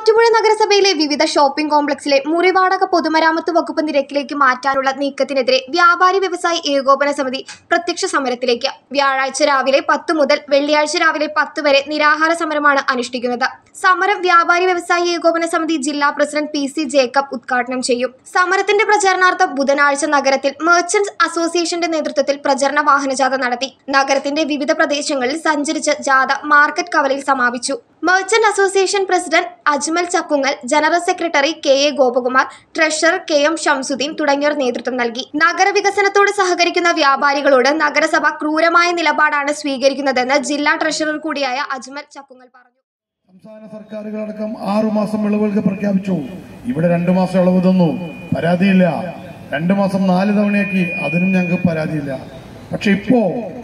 മൂവാറ്റുപുഴ നഗരസഭയിലെ വിവിധ ഷോപ്പിംഗ് കോംപ്ലക്സിലെ മുറിവാടക പൊതുമരാമത്ത് വകുപ്പ് നിരക്കിലേക്ക് മാറ്റാനുള്ള നീക്കത്തിനെതിരെ വ്യാപാരി വ്യവസായി ഏകോപന സമിതി പ്രത്യക്ഷ സമരത്തിലേക്ക് വ്യാഴാഴ്ച രാവിലെ പത്ത് മുതൽ വെള്ളിയാഴ്ച രാവിലെ പത്ത് വരെ നിരാഹാര സമരമാണ് അനുഷ്ഠിക്കുന്നത് സമരം വ്യാപാരി വ്യവസായി ഏകോപന സമിതി ജില്ലാ പ്രസിഡന്റ് പി സി ജേക്കബ് ഉദ്ഘാടനം ചെയ്യും സമരത്തിന്റെ പ്രചാരണാർത്ഥം ബുധനാഴ്ച നഗരത്തിൽ മെർച്ചന്റ്സ് അസോസിയേഷന്റെ നേതൃത്വത്തിൽ പ്രചരണ വാഹനജാഥ നടത്തി നഗരത്തിന്റെ വിവിധ പ്രദേശങ്ങളിൽ സഞ്ചരിച്ച് ജാഥ മാർക്കറ്റ് കവലയിൽ സമാപിച്ചു merchant association president Ajmal Chakkungal general secretary K A Gopakumar treasurer K M Shamsuddin തുടങ്ങിയവർ നേതൃത്വം നൽകി നഗരവികസനത്തോട് സഹകരിക്കുന്ന വ്യാപാരികളോട് നഗരസഭ ക്രൂരമായ നിലപാടാണ് സ്വീകരിക്കുന്നതെന്ന് ജില്ലാ ട്രഷറർ കൂടിയായ അജ്മൽ ചക്കുങ്ങൽ പറഞ്ഞു സംസ്ഥാന സർക്കാരുകളടക്കം ആറു മാസം ഇളവുകൾക്ക് പ്രഖ്യാപിച്ചു ഇവിടെ രണ്ടു മാസം ഇളവ് തന്നു പരാതിയില്ല രണ്ടു മാസം നാല് തവണയാക്കി അതിനും ഞങ്ങൾക്ക് പരാതിയില്ല പക്ഷെ ഇപ്പോ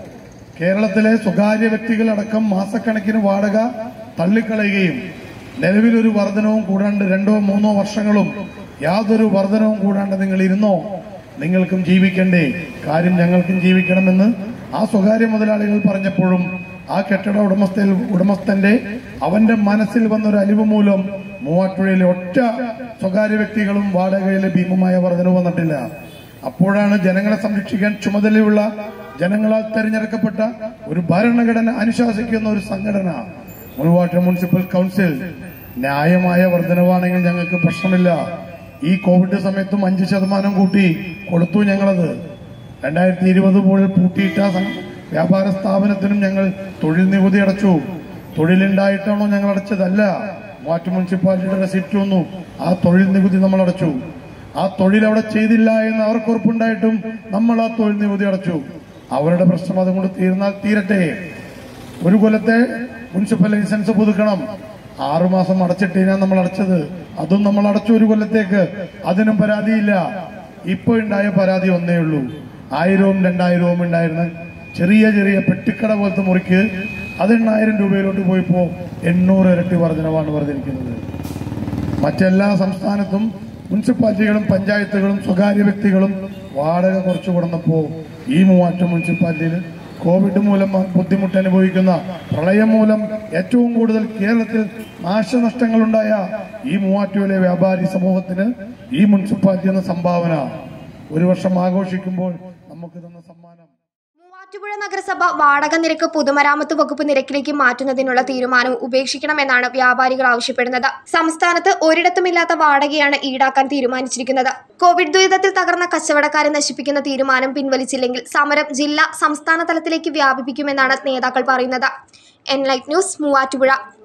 കേരളത്തിലെ സ്വകാര്യ വ്യക്തികളടക്കം മാസക്കണക്കിന് വാടക തള്ളിക്കളയുകയും നിലവിലൊരു വർധനവും കൂടാണ്ട് രണ്ടോ മൂന്നോ വർഷങ്ങളും യാതൊരു വർധനവും കൂടാണ്ട് നിങ്ങൾ ഇരുന്നോ നിങ്ങൾക്കും ജീവിക്കണ്ടേ കാര്യം ഞങ്ങൾക്കും ജീവിക്കണമെന്ന് ആ സ്വകാര്യ മുതലാളികൾ പറഞ്ഞപ്പോഴും ആ കെട്ടിട ഉടമസ്ഥ ഉടമസ്ഥന്റെ അവന്റെ മനസ്സിൽ വന്ന ഒരു അലിവ് മൂലം മൂവാറ്റുപുഴയിലെ ഒറ്റ സ്വകാര്യ വ്യക്തികളും വാടകയിലെ ഭീമമായ വർധന വന്നിട്ടില്ല അപ്പോഴാണ് ജനങ്ങളെ സംരക്ഷിക്കാൻ ചുമതലയുള്ള ജനങ്ങളാൽ തെരഞ്ഞെടുക്കപ്പെട്ട ഒരു ഭരണഘടന അനുശാസിക്കുന്ന ഒരു സംഘടന മൂവാറ്റുപുഴ മുനിസിപ്പൽ കൗൺസിൽ ന്യായമായ വർധനവാണെങ്കിൽ ഞങ്ങൾക്ക് പ്രശ്നമില്ല ഈ കോവിഡ് സമയത്തും അഞ്ച് ശതമാനം കൂട്ടി കൊടുത്തു ഞങ്ങളത് രണ്ടായിരത്തി ഇരുപത് മുതൽ പൂട്ടിയിട്ട സം- വ്യാപാര സ്ഥാപനത്തിനും ഞങ്ങൾ തൊഴിൽ നികുതി അടച്ചു തൊഴിലുണ്ടായിട്ടാണോ ഞങ്ങൾ അടച്ചതല്ല മൂവാറ്റു മുനിസിപ്പാലിറ്റിയുടെ റെസിപ്റ്റ് വന്നു ആ തൊഴിൽ നികുതി നമ്മൾ അടച്ചു ആ തൊഴിൽ അവിടെ ചെയ്തില്ല എന്ന് അവർക്ക് ഉറപ്പുണ്ടായിട്ടും നമ്മൾ ആ തൊഴിൽ നികുതി അടച്ചു അവരുടെ പ്രശ്നം അതുകൊണ്ട് തീർന്നാൽ തീരട്ടെ ഒരു കൊല്ലത്തെ മുനിസിപ്പൽ ലൈസൻസ് പുതുക്കണം ആറുമാസം അടച്ചിട്ടാ നമ്മൾ അടച്ചത് അതും നമ്മൾ അടച്ചു ഒരു കൊല്ലത്തേക്ക് അതിനും പരാതിയില്ല ഇപ്പൊ ഉണ്ടായ പരാതി ഒന്നേ ഉള്ളൂ ആയിരവും രണ്ടായിരവും ഉണ്ടായിരുന്ന ചെറിയ ചെറിയ പെട്ടിക്കട പോലത്തെ മുറിക്ക് അത് എണ്ണായിരം രൂപയിലോട്ട് പോയപ്പോ എണ്ണൂറ് ഇരട്ടി വർധനവാണ് വർദ്ധിക്കുന്നത് മറ്റെല്ലാ സംസ്ഥാനത്തും മുനിസിപ്പാലിറ്റികളും പഞ്ചായത്തുകളും സ്വകാര്യ വ്യക്തികളും വാടക കുറച്ചു കൊടുന്നപ്പോ ഈ മൂവാറ്റം മുനിസിപ്പാലിറ്റിയിൽ കോവിഡ് മൂലം ബുദ്ധിമുട്ട് അനുഭവിക്കുന്ന പ്രളയം മൂലം ഏറ്റവും കൂടുതൽ കേരളത്തിൽ നാശനഷ്ടങ്ങളുണ്ടായ ഈ മൂവാറ്റുവിലെ വ്യാപാരി സമൂഹത്തിന് ഈ മുനിസിപ്പാലിറ്റി എന്ന സംഭാവന ഒരു വർഷം ആഘോഷിക്കുമ്പോൾ നമുക്ക് തന്ന സമ്മാനം മൂവാറ്റുപുഴ നഗരസഭ വാടക നിരക്ക് പൊതുമരാമത്ത് വകുപ്പ് നിരക്കിലേക്ക് മാറ്റുന്നതിനുള്ള തീരുമാനം ഉപേക്ഷിക്കണമെന്നാണ് വ്യാപാരികൾ ആവശ്യപ്പെടുന്നത് സംസ്ഥാനത്ത് ഒരിടത്തുമില്ലാത്ത വാടകയാണ് ഈടാക്കാൻ തീരുമാനിച്ചിരിക്കുന്നത് കോവിഡ് ദുരിതത്തിൽ തകർന്ന കച്ചവടക്കാരെ നശിപ്പിക്കുന്ന തീരുമാനം പിൻവലിച്ചില്ലെങ്കിൽ സമരം ജില്ലാ സംസ്ഥാന തലത്തിലേക്ക് വ്യാപിപ്പിക്കുമെന്നാണ് നേതാക്കൾ പറയുന്നത് എൻലൈറ്റ് ന്യൂസ് മൂവാറ്റുപുഴ